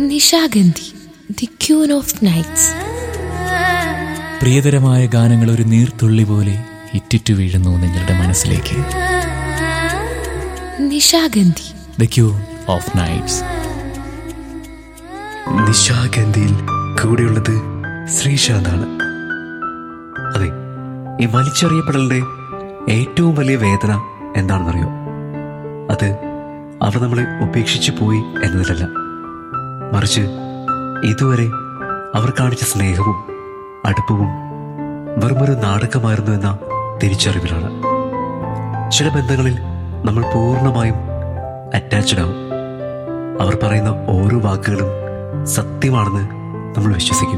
Nishagandhi the queen of nights പ്രിയതരമായ ഗാനങ്ങൾ ഒരു നീർത്തുള്ളി പോലെ ഇറ്റിറ്റു വീഴുന്നു നിങ്ങളുടെ മനസ്സിലേക്ക് Nishagandhi the queen of nights നിശാഗന്ധിയിൽ കൂടെയുള്ളത് ശ്രീശാന്താണ് അതെ ഈ വലിച്ചെറിയപ്പെടലിന്റെ ഏറ്റവും വലിയ വേദന എന്താണെന്നറിയോ അത് അവർ നമ്മളെ ഉപേക്ഷിച്ചു പോയി എന്നതിലല്ല മറിച്ച് ഇതുവരെ അവർ കാണിച്ച സ്നേഹവും അടുപ്പവും വെറുമൊരു നാടകമായിരുന്നു എന്ന തിരിച്ചറിവിലാണ് ചില ബന്ധങ്ങളിൽ നമ്മൾ പൂർണ്ണമായും അറ്റാച്ച്ഡ് ആവും അവർ പറയുന്ന ഓരോ വാക്കുകളും സത്യമാണെന്ന് നമ്മൾ വിശ്വസിക്കും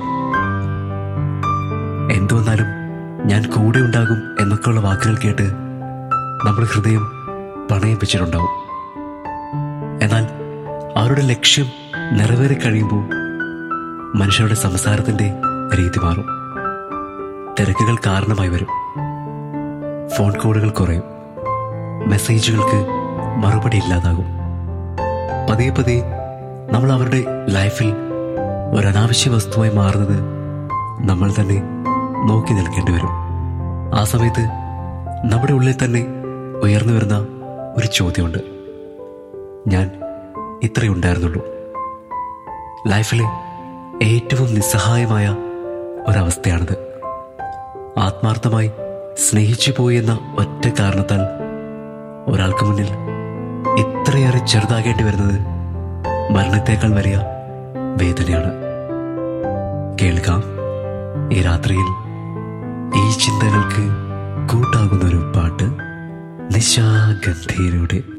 എന്തു വന്നാലും ഞാൻ കൂടെ ഉണ്ടാകും എന്നൊക്കെയുള്ള വാക്കുകൾ കേട്ട് നമ്മുടെ ഹൃദയം പണയം വെച്ചിട്ടുണ്ടാവും എന്നാൽ അവരുടെ ലക്ഷ്യം നിറവേറി കഴിയുമ്പോൾ മനുഷ്യരുടെ സംസാരത്തിന്റെ രീതി മാറും തിരക്കുകൾ കാരണമായി വരും ഫോൺ കോളുകൾ കുറയും മെസ്സേജുകൾക്ക് മറുപടി ഇല്ലാതാകും പതിയെ പതിയെ നമ്മൾ അവരുടെ ലൈഫിൽ ഒരു അനാവശ്യ വസ്തുവായി മാറുന്നത് നമ്മൾ തന്നെ നോക്കി നിൽക്കേണ്ടി വരും ആ സമയത്ത് നമ്മുടെ ഉള്ളിൽ തന്നെ ഉയർന്നു വരുന്ന ഒരു ചോദ്യമുണ്ട് ഞാൻ ഇത്രയേ ഉണ്ടായിരുന്നുള്ളൂ ലൈഫിലെ ഏറ്റവും നിസ്സഹായമായ ഒരവസ്ഥയാണിത് ആത്മാർത്ഥമായി സ്നേഹിച്ചു പോയി എന്ന ഒറ്റ കാരണത്താൽ ഒരാൾക്ക് മുന്നിൽ ഇത്രയേറെ ചെറുതാകേണ്ടി വരുന്നത് മരണത്തേക്കാൾ വലിയ വേദനയാണ് കേൾക്കാം ഈ രാത്രിയിൽ ഈ ചിന്തകൾക്ക് കൂട്ടാകുന്ന ഒരു പാട്ട് നിശാഗന്ധിയിലൂടെ